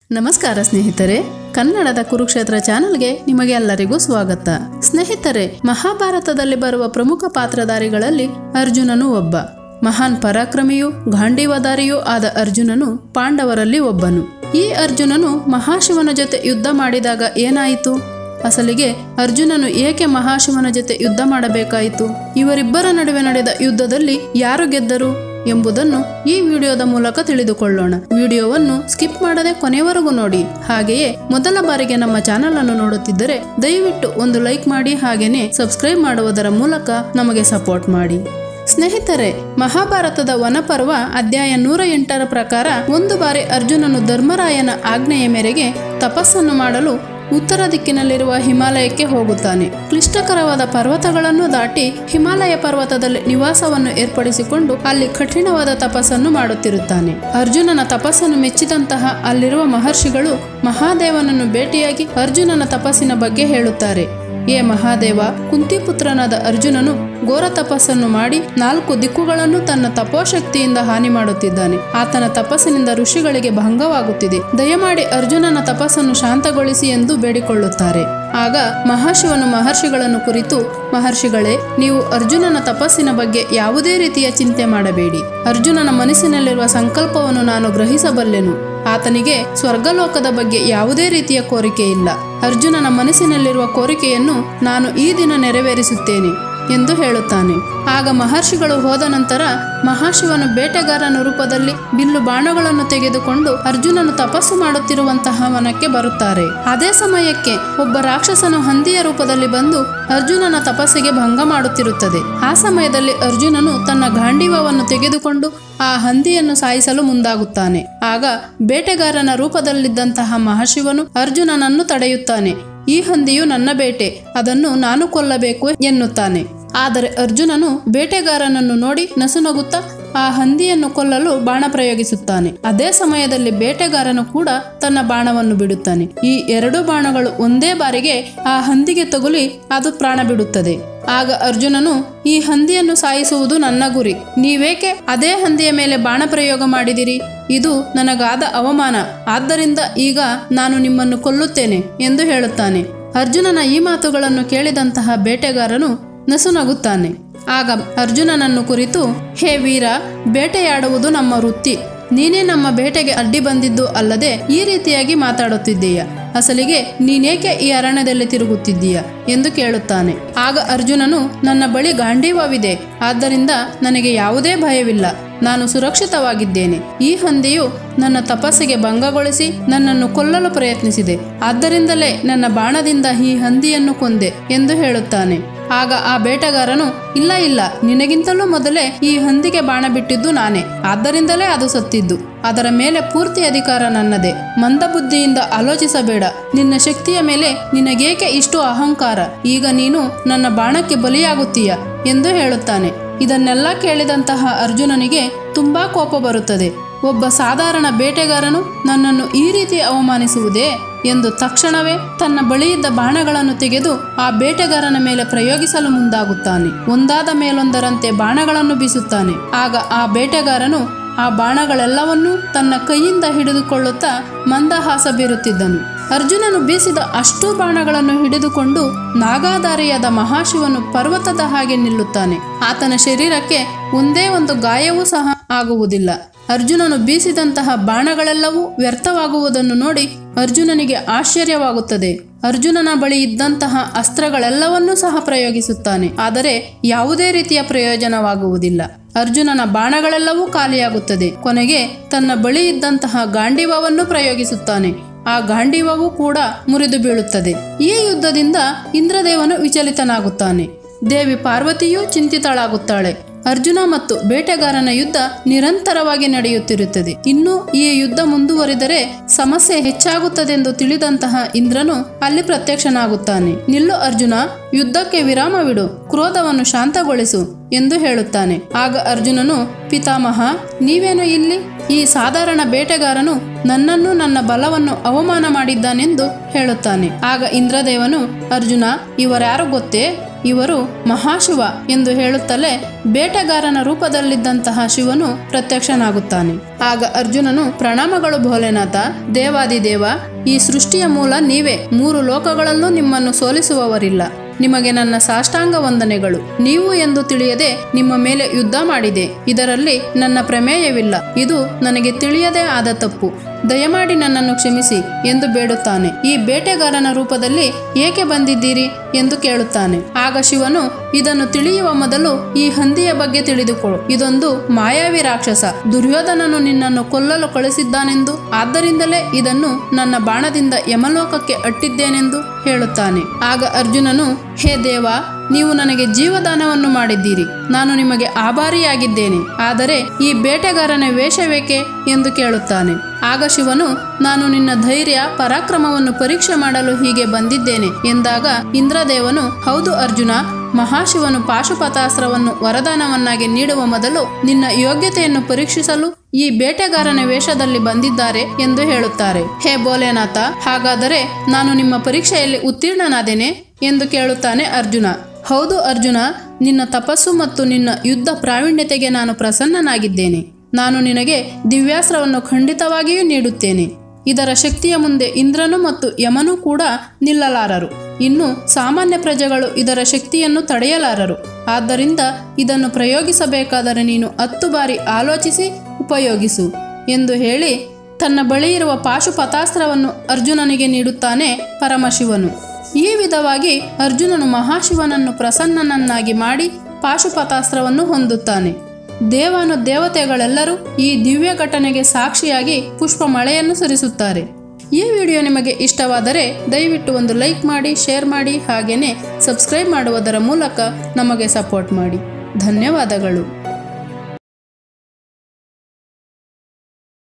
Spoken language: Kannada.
ನಮಸ್ಕಾರ ಸ್ನೇಹಿತರೆ ಕನ್ನಡದ ಕುರುಕ್ಷೇತ್ರ ಚಾನೆಲ್ಗೆ ನಿಮಗೆ ಎಲ್ಲರಿಗೂ ಸ್ವಾಗತ ಸ್ನೇಹಿತರೆ ಮಹಾಭಾರತದಲ್ಲಿ ಬರುವ ಪ್ರಮುಖ ಪಾತ್ರಧಾರಿಗಳಲ್ಲಿ ಅರ್ಜುನನು ಒಬ್ಬ ಮಹಾನ್ ಪರಾಕ್ರಮಿಯೂ ಗಾಂಡೀವಧಾರಿಯೂ ಆದ ಅರ್ಜುನನು ಪಾಂಡವರಲ್ಲಿ ಒಬ್ಬನು ಈ ಅರ್ಜುನನು ಮಹಾಶಿವನ ಜೊತೆ ಯುದ್ಧ ಮಾಡಿದಾಗ ಏನಾಯಿತು ಅಸಲಿಗೆ ಅರ್ಜುನನು ಏಕೆ ಮಹಾಶಿವನ ಜೊತೆ ಯುದ್ಧ ಮಾಡಬೇಕಾಯಿತು ಇವರಿಬ್ಬರ ನಡುವೆ ನಡೆದ ಯುದ್ಧದಲ್ಲಿ ಯಾರು ಗೆದ್ದರು ಎಂಬುದನ್ನು ಈ ವಿಡಿಯೋದ ಮೂಲಕ ತಿಳಿದುಕೊಳ್ಳೋಣ ವಿಡಿಯೋವನ್ನು ಸ್ಕಿಪ್ ಮಾಡದೆ ಕೊನೆಯವರೆಗೂ ನೋಡಿ ಹಾಗೆಯೇ ಮೊದಲ ಬಾರಿಗೆ ನಮ್ಮ ಚಾನೆಲ್ ಅನ್ನು ನೋಡುತ್ತಿದ್ದರೆ ದಯವಿಟ್ಟು ಒಂದು ಲೈಕ್ ಮಾಡಿ ಹಾಗೇನೆ ಸಬ್ಸ್ಕ್ರೈಬ್ ಮಾಡುವುದರ ಮೂಲಕ ನಮಗೆ ಸಪೋರ್ಟ್ ಮಾಡಿ ಸ್ನೇಹಿತರೆ ಮಹಾಭಾರತದ ವನಪರ್ವ ಅಧ್ಯಾಯ ನೂರ ಎಂಟರ ಪ್ರಕಾರ ಒಂದು ಬಾರಿ ಅರ್ಜುನನು ಧರ್ಮರಾಯನ ಆಜ್ಞೆಯ ಮೇರೆಗೆ ತಪಸ್ಸನ್ನು ಮಾಡಲು ಉತ್ತರ ದಿಕ್ಕಿನಲ್ಲಿರುವ ಹಿಮಾಲಯಕ್ಕೆ ಹೋಗುತ್ತಾನೆ ಕ್ಲಿಷ್ಟಕರವಾದ ಪರ್ವತಗಳನ್ನು ದಾಟಿ ಹಿಮಾಲಯ ಪರ್ವತದಲ್ಲಿ ನಿವಾಸವನ್ನು ಏರ್ಪಡಿಸಿಕೊಂಡು ಅಲ್ಲಿ ಕಠಿಣವಾದ ತಪಸ್ಸನ್ನು ಮಾಡುತ್ತಿರುತ್ತಾನೆ ಅರ್ಜುನನ ತಪಸ್ಸನ್ನು ಮೆಚ್ಚಿದಂತಹ ಅಲ್ಲಿರುವ ಮಹರ್ಷಿಗಳು ಮಹಾದೇವನನ್ನು ಭೇಟಿಯಾಗಿ ಅರ್ಜುನನ ತಪಸ್ಸಿನ ಬಗ್ಗೆ ಹೇಳುತ್ತಾರೆ ಏ ಮಹಾದೇವ ಕುಂತಿಪುತ್ರನಾದ ಅರ್ಜುನನು ಘೋರ ತಪಸ್ಸನ್ನು ಮಾಡಿ ನಾಲ್ಕು ದಿಕ್ಕುಗಳನ್ನು ತನ್ನ ತಪೋಶಕ್ತಿಯಿಂದ ಹಾನಿ ಮಾಡುತ್ತಿದ್ದಾನೆ ಆತನ ತಪಸ್ಸಿನಿಂದ ಋಷಿಗಳಿಗೆ ಭಂಗವಾಗುತ್ತಿದೆ ದಯಮಾಡಿ ಅರ್ಜುನನ ತಪಸ್ಸನ್ನು ಶಾಂತಗೊಳಿಸಿ ಎಂದು ಬೇಡಿಕೊಳ್ಳುತ್ತಾರೆ ಆಗ ಮಹಾಶಿವನು ಮಹರ್ಷಿಗಳನ್ನು ಕುರಿತು ಮಹರ್ಷಿಗಳೇ ನೀವು ಅರ್ಜುನನ ತಪಸ್ಸಿನ ಬಗ್ಗೆ ಯಾವುದೇ ರೀತಿಯ ಚಿಂತೆ ಮಾಡಬೇಡಿ ಅರ್ಜುನನ ಮನಸ್ಸಿನಲ್ಲಿರುವ ಸಂಕಲ್ಪವನ್ನು ನಾನು ಗ್ರಹಿಸಬಲ್ಲೆನು ಆತನಿಗೆ ಸ್ವರ್ಗಲೋಕದ ಬಗ್ಗೆ ಯಾವುದೇ ರೀತಿಯ ಕೋರಿಕೆ ಇಲ್ಲ ಅರ್ಜುನನ ಮನಸ್ಸಿನಲ್ಲಿರುವ ಕೋರಿಕೆಯನ್ನು ನಾನು ಈ ದಿನ ನೆರವೇರಿಸುತ್ತೇನೆ ಎಂದು ಹೇಳುತ್ತಾನೆ ಆಗ ಮಹರ್ಷಿಗಳು ಹೋದ ನಂತರ ಮಹಾಶಿವನು ಬೇಟೆಗಾರನ ರೂಪದಲ್ಲಿ ಬಿಲ್ಲು ಬಾಣಗಳನ್ನು ತೆಗೆದುಕೊಂಡು ಅರ್ಜುನನು ತಪಸ್ಸು ಮಾಡುತ್ತಿರುವಂತಹ ವನಕ್ಕೆ ಬರುತ್ತಾರೆ ಅದೇ ಸಮಯಕ್ಕೆ ಒಬ್ಬ ರಾಕ್ಷಸನು ಹಂದಿಯ ರೂಪದಲ್ಲಿ ಬಂದು ಅರ್ಜುನನ ತಪಸ್ಸಿಗೆ ಭಂಗ ಮಾಡುತ್ತಿರುತ್ತದೆ ಆ ಸಮಯದಲ್ಲಿ ಅರ್ಜುನನು ತನ್ನ ಗಾಂಡೀವವನ್ನು ತೆಗೆದುಕೊಂಡು ಆ ಹಂದಿಯನ್ನು ಸಾಯಿಸಲು ಮುಂದಾಗುತ್ತಾನೆ ಆಗ ಬೇಟೆಗಾರನ ರೂಪದಲ್ಲಿದ್ದಂತಹ ಮಹಾಶಿವನು ಅರ್ಜುನನನ್ನು ತಡೆಯುತ್ತಾನೆ ಈ ಹಂದಿಯು ನನ್ನ ಬೇಟೆ ಅದನ್ನು ನಾನು ಕೊಲ್ಲಬೇಕು ಎನ್ನುತ್ತಾನೆ ಆದರೆ ಅರ್ಜುನನು ಬೇಟೆಗಾರನನ್ನು ನೋಡಿ ನಸುನಗುತ್ತಾ ಆ ಹಂದಿಯನ್ನು ಕೊಲ್ಲಲು ಬಾಣ ಪ್ರಯೋಗಿಸುತ್ತಾನೆ ಅದೇ ಸಮಯದಲ್ಲಿ ಬೇಟೆಗಾರನು ಕೂಡ ತನ್ನ ಬಾಣವನ್ನು ಬಿಡುತ್ತಾನೆ ಈ ಎರಡು ಬಾಣಗಳು ಒಂದೇ ಬಾರಿಗೆ ಆ ಹಂದಿಗೆ ತಗುಲಿ ಅದು ಪ್ರಾಣ ಬಿಡುತ್ತದೆ ಆಗ ಅರ್ಜುನನು ಈ ಹಂದಿಯನ್ನು ಸಾಯಿಸುವುದು ನನ್ನ ಗುರಿ ನೀವೇಕೆ ಅದೇ ಹಂದಿಯ ಮೇಲೆ ಬಾಣ ಪ್ರಯೋಗ ಮಾಡಿದಿರಿ ಇದು ನನಗಾದ ಅವಮಾನ ಆದ್ದರಿಂದ ಈಗ ನಾನು ನಿಮ್ಮನ್ನು ಕೊಲ್ಲುತ್ತೇನೆ ಎಂದು ಹೇಳುತ್ತಾನೆ ಅರ್ಜುನನ ಈ ಮಾತುಗಳನ್ನು ಕೇಳಿದಂತಹ ಬೇಟೆಗಾರನು ನಸುನಗುತ್ತಾನೆ ಆಗ ಅರ್ಜುನನನ್ನು ಕುರಿತು ಹೇ ವೀರ ಬೇಟೆಯಾಡುವುದು ನಮ್ಮ ವೃತ್ತಿ ನೀನೇ ನಮ್ಮ ಬೇಟೆಗೆ ಅಡ್ಡಿ ಬಂದಿದ್ದು ಅಲ್ಲದೆ ಈ ರೀತಿಯಾಗಿ ಮಾತಾಡುತ್ತಿದ್ದೀಯ ಅಸಲಿಗೆ ನೀನೇಕೆ ಈ ಅರಣ್ಯದಲ್ಲಿ ತಿರುಗುತ್ತಿದ್ದೀಯ ಎಂದು ಕೇಳುತ್ತಾನೆ ಆಗ ಅರ್ಜುನನು ನನ್ನ ಬಳಿ ಗಾಂಡೀವವಿದೆ ಆದ್ದರಿಂದ ನನಗೆ ಯಾವುದೇ ಭಯವಿಲ್ಲ ನಾನು ಸುರಕ್ಷಿತವಾಗಿದ್ದೇನೆ ಈ ಹಂದಿಯು ನನ್ನ ತಪಸ್ಸಿಗೆ ಭಂಗಗೊಳಿಸಿ ನನ್ನನ್ನು ಕೊಲ್ಲಲು ಪ್ರಯತ್ನಿಸಿದೆ ಆದ್ದರಿಂದಲೇ ನನ್ನ ಬಾಣದಿಂದ ಈ ಹಂದಿಯನ್ನು ಕೊಂದೆ ಎಂದು ಹೇಳುತ್ತಾನೆ ಆಗ ಆ ಬೇಟೆಗಾರನು ಇಲ್ಲ ಇಲ್ಲ ನಿನಗಿಂತಲೂ ಮೊದಲೇ ಈ ಹಂದಿಗೆ ಬಾಣ ಬಿಟ್ಟಿದ್ದು ನಾನೇ ಆದ್ದರಿಂದಲೇ ಅದು ಸತ್ತಿದ್ದು ಅದರ ಮೇಲೆ ಪೂರ್ತಿ ಅಧಿಕಾರ ನನ್ನದೇ ಮಂದಬುದ್ಧಿಯಿಂದ ಆಲೋಚಿಸಬೇಡ ನಿನ್ನ ಶಕ್ತಿಯ ಮೇಲೆ ನಿನಗೇಕೆ ಇಷ್ಟು ಅಹಂಕಾರ ಈಗ ನೀನು ನನ್ನ ಬಾಣಕ್ಕೆ ಬಲಿಯಾಗುತ್ತೀಯ ಎಂದು ಹೇಳುತ್ತಾನೆ ಇದನ್ನೆಲ್ಲ ಕೇಳಿದಂತಹ ಅರ್ಜುನನಿಗೆ ತುಂಬಾ ಕೋಪ ಬರುತ್ತದೆ ಒಬ್ಬ ಸಾಧಾರಣ ಬೇಟೆಗಾರನು ನನ್ನನ್ನು ಈ ರೀತಿ ಅವಮಾನಿಸುವುದೇ ಎಂದು ತಕ್ಷಣವೇ ತನ್ನ ಬಳಿಯಿದ್ದ ಬಾಣಗಳನ್ನು ತೆಗೆದು ಆ ಬೇಟೆಗಾರನ ಮೇಲೆ ಪ್ರಯೋಗಿಸಲು ಮುಂದಾಗುತ್ತಾನೆ ಒಂದಾದ ಮೇಲೊಂದರಂತೆ ಬಾಣಗಳನ್ನು ಬೀಸುತ್ತಾನೆ ಆಗ ಆ ಬೇಟೆಗಾರನು ಆ ಬಾಣಗಳೆಲ್ಲವನ್ನೂ ತನ್ನ ಕೈಯಿಂದ ಹಿಡಿದುಕೊಳ್ಳುತ್ತಾ ಮಂದಹಾಸ ಬೀರುತ್ತಿದ್ದನು ಅರ್ಜುನನು ಬೀಸಿದ ಅಷ್ಟೂ ಬಾಣಗಳನ್ನು ಹಿಡಿದುಕೊಂಡು ನಾಗಾಧಾರಿಯಾದ ಮಹಾಶಿವನು ಪರ್ವತದ ಹಾಗೆ ನಿಲ್ಲುತ್ತಾನೆ ಆತನ ಶರೀರಕ್ಕೆ ಒಂದೇ ಒಂದು ಗಾಯವೂ ಸಹ ಆಗುವುದಿಲ್ಲ ಅರ್ಜುನನು ಬೀಸಿದಂತಹ ಬಾಣಗಳೆಲ್ಲವೂ ವ್ಯರ್ಥವಾಗುವುದನ್ನು ನೋಡಿ ಅರ್ಜುನನಿಗೆ ಆಶ್ಚರ್ಯವಾಗುತ್ತದೆ ಅರ್ಜುನನ ಬಳಿ ಇದ್ದಂತಹ ಅಸ್ತ್ರಗಳೆಲ್ಲವನ್ನೂ ಸಹ ಪ್ರಯೋಗಿಸುತ್ತಾನೆ ಆದರೆ ಯಾವುದೇ ರೀತಿಯ ಪ್ರಯೋಜನವಾಗುವುದಿಲ್ಲ ಅರ್ಜುನನ ಬಾಣಗಳೆಲ್ಲವೂ ಖಾಲಿಯಾಗುತ್ತದೆ ಕೊನೆಗೆ ತನ್ನ ಬಳಿ ಇದ್ದಂತಹ ಗಾಂಡೀವವನ್ನು ಪ್ರಯೋಗಿಸುತ್ತಾನೆ ಆ ಗಾಂಡೀವವು ಕೂಡ ಮುರಿದು ಬೀಳುತ್ತದೆ ಈ ಯುದ್ಧದಿಂದ ಇಂದ್ರದೇವನು ವಿಚಲಿತನಾಗುತ್ತಾನೆ ದೇವಿ ಪಾರ್ವತಿಯೂ ಚಿಂತಿತಳಾಗುತ್ತಾಳೆ ಅರ್ಜುನ ಮತ್ತು ಬೇಟೆಗಾರನ ಯುದ್ಧ ನಿರಂತರವಾಗಿ ನಡೆಯುತ್ತಿರುತ್ತದೆ ಇನ್ನು ಈ ಯುದ್ಧ ಮುಂದುವರಿದರೆ ಸಮಸ್ಯೆ ಹೆಚ್ಚಾಗುತ್ತದೆಂದು ತಿಳಿದಂತಹ ಇಂದ್ರನು ಅಲ್ಲಿ ಪ್ರತ್ಯಕ್ಷನಾಗುತ್ತಾನೆ ನಿಲ್ಲು ಅರ್ಜುನ ಯುದ್ಧಕ್ಕೆ ವಿರಾಮವಿಡು ಕ್ರೋಧವನ್ನು ಶಾಂತಗೊಳಿಸು ಎಂದು ಹೇಳುತ್ತಾನೆ ಆಗ ಅರ್ಜುನನು ಪಿತಾಮಹ ನೀವೇನು ಇಲ್ಲಿ ಈ ಸಾಧಾರಣ ಬೇಟೆಗಾರನು ನನ್ನನ್ನು ನನ್ನ ಬಲವನ್ನು ಅವಮಾನ ಮಾಡಿದ್ದಾನೆಂದು ಹೇಳುತ್ತಾನೆ ಆಗ ಇಂದ್ರದೇವನು ಅರ್ಜುನ ಇವರ್ಯಾರು ಗೊತ್ತೇ ಇವರು ಮಹಾಶಿವ ಎಂದು ಹೇಳುತ್ತಲೇ ಬೇಟೆಗಾರನ ರೂಪದಲ್ಲಿದ್ದಂತಹ ಶಿವನು ಪ್ರತ್ಯಕ್ಷನಾಗುತ್ತಾನೆ ಆಗ ಅರ್ಜುನನು ಪ್ರಣಾಮಗಳು ಭೋಲೆನಾಥ ದೇವಾದಿದೇವ ಈ ಸೃಷ್ಟಿಯ ಮೂಲ ನೀವೇ ಮೂರು ಲೋಕಗಳಲ್ಲೂ ನಿಮ್ಮನ್ನು ಸೋಲಿಸುವವರಿಲ್ಲ ನಿಮಗೆ ನನ್ನ ಸಾಷ್ಟಾಂಗ ವಂದನೆಗಳು ನೀವು ಎಂದು ತಿಳಿಯದೆ ನಿಮ್ಮ ಮೇಲೆ ಯುದ್ಧ ಮಾಡಿದೆ ಇದರಲ್ಲಿ ನನ್ನ ಪ್ರಮೇಯವಿಲ್ಲ ಇದು ನನಗೆ ತಿಳಿಯದೇ ಆದ ತಪ್ಪು ದಯಮಾಡಿ ನನ್ನನ್ನು ಕ್ಷಮಿಸಿ ಎಂದು ಬೇಡುತ್ತಾನೆ ಈ ಬೇಟೆಗಾರನ ರೂಪದಲ್ಲಿ ಏಕೆ ಬಂದಿದ್ದೀರಿ ಎಂದು ಕೇಳುತ್ತಾನೆ ಆಗ ಶಿವನು ಇದನ್ನು ತಿಳಿಯುವ ಮೊದಲು ಈ ಹಂದಿಯ ಬಗ್ಗೆ ತಿಳಿದುಕೊಳ್ಳು ಇದೊಂದು ಮಾಯಾವಿ ರಾಕ್ಷಸ ದುರ್ಯೋಧನನು ನಿನ್ನನ್ನು ಕೊಲ್ಲಲು ಕಳಿಸಿದ್ದಾನೆಂದು ಆದ್ದರಿಂದಲೇ ಇದನ್ನು ನನ್ನ ಬಾಣದಿಂದ ಯಮಲೋಕಕ್ಕೆ ಅಟ್ಟಿದ್ದೇನೆಂದು ಹೇಳುತ್ತಾನೆ ಆಗ ಅರ್ಜುನನು ಹೇ ದೇವ ನೀವು ನನಗೆ ಜೀವದಾನವನ್ನು ಮಾಡಿದ್ದೀರಿ ನಾನು ನಿಮಗೆ ಆಭಾರಿಯಾಗಿದ್ದೇನೆ ಆದರೆ ಈ ಬೇಟೆಗಾರನ ವೇಷವೇಕೆ ಎಂದು ಕೇಳುತ್ತಾನೆ ಆಗ ಶಿವನು ನಾನು ನಿನ್ನ ಧೈರ್ಯ ಪರಾಕ್ರಮವನ್ನು ಪರೀಕ್ಷೆ ಮಾಡಲು ಹೀಗೆ ಬಂದಿದ್ದೇನೆ ಎಂದಾಗ ಇಂದ್ರದೇವನು ಹೌದು ಅರ್ಜುನ ಮಹಾಶಿವನು ಪಾಶುಪತಾಸ್ತ್ರವನ್ನು ವರದಾನವನ್ನಾಗಿ ನೀಡುವ ಮೊದಲು ನಿನ್ನ ಯೋಗ್ಯತೆಯನ್ನು ಪರೀಕ್ಷಿಸಲು ಈ ಬೇಟೆಗಾರನ ವೇಷದಲ್ಲಿ ಬಂದಿದ್ದಾರೆ ಎಂದು ಹೇಳುತ್ತಾರೆ ಹೇ ಬೋಲೆನಾಥ ಹಾಗಾದರೆ ನಾನು ನಿಮ್ಮ ಪರೀಕ್ಷೆಯಲ್ಲಿ ಉತ್ತೀರ್ಣನಾದೇನೆ ಎಂದು ಕೇಳುತ್ತಾನೆ ಅರ್ಜುನ ಹೌದು ಅರ್ಜುನ ನಿನ್ನ ತಪಸ್ಸು ಮತ್ತು ನಿನ್ನ ಯುದ್ಧ ಪ್ರಾವೀಣ್ಯತೆಗೆ ನಾನು ಪ್ರಸನ್ನನಾಗಿದ್ದೇನೆ ನಾನು ನಿನಗೆ ದಿವ್ಯಾಸ್ತ್ರವನ್ನು ಖಂಡಿತವಾಗಿಯೂ ನೀಡುತ್ತೇನೆ ಇದರ ಶಕ್ತಿಯ ಮುಂದೆ ಇಂದ್ರನು ಮತ್ತು ಯಮನೂ ಕೂಡ ನಿಲ್ಲಲಾರರು ಇನ್ನು ಸಾಮಾನ್ಯ ಪ್ರಜೆಗಳು ಇದರ ಶಕ್ತಿಯನ್ನು ತಡೆಯಲಾರರು ಆದ್ದರಿಂದ ಇದನ್ನು ಪ್ರಯೋಗಿಸಬೇಕಾದರೆ ನೀನು ಹತ್ತು ಬಾರಿ ಆಲೋಚಿಸಿ ಉಪಯೋಗಿಸು ಎಂದು ಹೇಳಿ ತನ್ನ ಬಳಿ ಇರುವ ಪಾಶುಪತಾಸ್ತ್ರವನ್ನು ಅರ್ಜುನನಿಗೆ ನೀಡುತ್ತಾನೆ ಪರಮಶಿವನು ಈ ವಿಧವಾಗಿ ಅರ್ಜುನನು ಮಹಾಶಿವನನ್ನು ಪ್ರಸನ್ನನನ್ನಾಗಿ ಮಾಡಿ ಪಾಶುಪತಾಸ್ತ್ರವನ್ನು ಹೊಂದುತ್ತಾನೆ ದೇವಾನು ದೇವತೆಗಳೆಲ್ಲರೂ ಈ ದಿವ್ಯ ಘಟನೆಗೆ ಸಾಕ್ಷಿಯಾಗಿ ಪುಷ್ಪ ಮಳೆಯನ್ನು ಸುರಿಸುತ್ತಾರೆ ಈ ವಿಡಿಯೋ ನಿಮಗೆ ಇಷ್ಟವಾದರೆ ದಯವಿಟ್ಟು ಒಂದು ಲೈಕ್ ಮಾಡಿ ಶೇರ್ ಮಾಡಿ ಹಾಗೆಯೇ ಸಬ್ಸ್ಕ್ರೈಬ್ ಮಾಡುವುದರ ಮೂಲಕ ನಮಗೆ ಸಪೋರ್ಟ್ ಮಾಡಿ ಧನ್ಯವಾದಗಳು